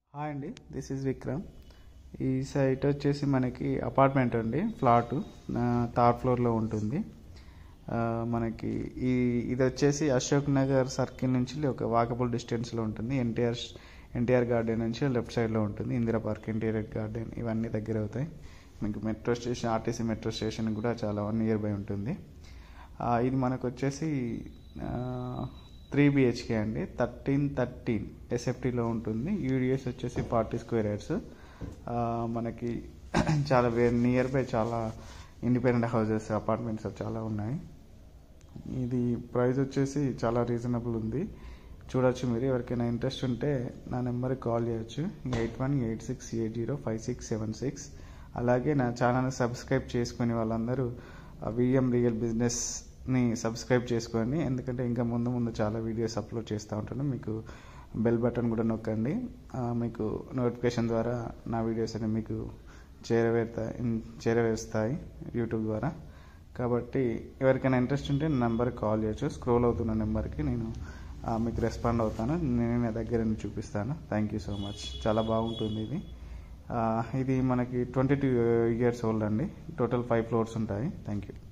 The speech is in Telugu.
హాయ్ అండి దిస్ ఈజ్ విక్రమ్ ఈ సైట్ వచ్చేసి మనకి అపార్ట్మెంట్ అండి ఫ్లాట్ థర్డ్ ఫ్లోర్లో ఉంటుంది ఆ, మనకి ఈ ఇది వచ్చేసి అశోక్ నగర్ సర్కిల్ నుంచి ఒక వాకబుల్ డిస్టెన్స్లో ఉంటుంది ఎన్టీఆర్ ఎన్టీఆర్ గార్డెన్ నుంచి లెఫ్ట్ సైడ్లో ఉంటుంది ఇందిరా పార్క్ ఎన్టీఆర్ గార్డెన్ ఇవన్నీ దగ్గర అవుతాయి మీకు metro station RTC metro station కూడా చాలా వన్ ఇయర్ బై ఉంటుంది ఆ, ఇది మనకు వచ్చేసి త్రీ బిహెచ్కే అండి థర్టీన్ థర్టీన్ ఎస్ఎఫ్టీలో ఉంటుంది యూడిఎస్ వచ్చేసి ఫార్టీ స్క్వేర్ యార్డ్స్ మనకి చాలా నియర్ బై చాలా ఇండిపెండెంట్ హౌసెస్ అపార్ట్మెంట్స్ చాలా ఉన్నాయి ఇది ప్రైస్ వచ్చేసి చాలా రీజనబుల్ ఉంది చూడొచ్చు మీరు ఎవరికైనా ఇంట్రెస్ట్ ఉంటే నా నెంబర్కి కాల్ చేయొచ్చు eight one eight six eight zero five six seven six అలాగే నా ఛానల్ని సబ్స్క్రైబ్ చేసుకునే వాళ్ళందరూ విఎం రియల్ బిజినెస్ని సబ్స్క్రైబ్ చేసుకోండి ఎందుకంటే ఇంకా ముందు ముందు చాలా వీడియోస్ అప్లోడ్ చేస్తూ ఉంటాను మీకు బెల్ బటన్ కూడా నొక్కండి ఆ, మీకు నోటిఫికేషన్ ద్వారా నా వీడియోస్ అనేవి మీకు చేరవేరుతాయి చేరవేస్తాయి యూట్యూబ్ ద్వారా కాబట్టి ఎవరికైనా ఇంట్రెస్ట్ ఉంటే నా నెంబర్కి కాల్ చేయొచ్చు స్క్రోల్ అవుతున్న నెంబర్కి నేను ఆ, మీకు రెస్పాండ్ అవుతాను నేను నా దగ్గర నుంచి చూపిస్తాను థ్యాంక్ యూ సో మచ్ చాలా బాగుంటుంది ఇది ఆ, ఇది మనకి ట్వంటీ టూ ఇయర్స్ ఓల్డ్ అండి టోటల్ ఫైవ్ ఫ్లోర్స్ ఉంటాయి థ్యాంక్ యూ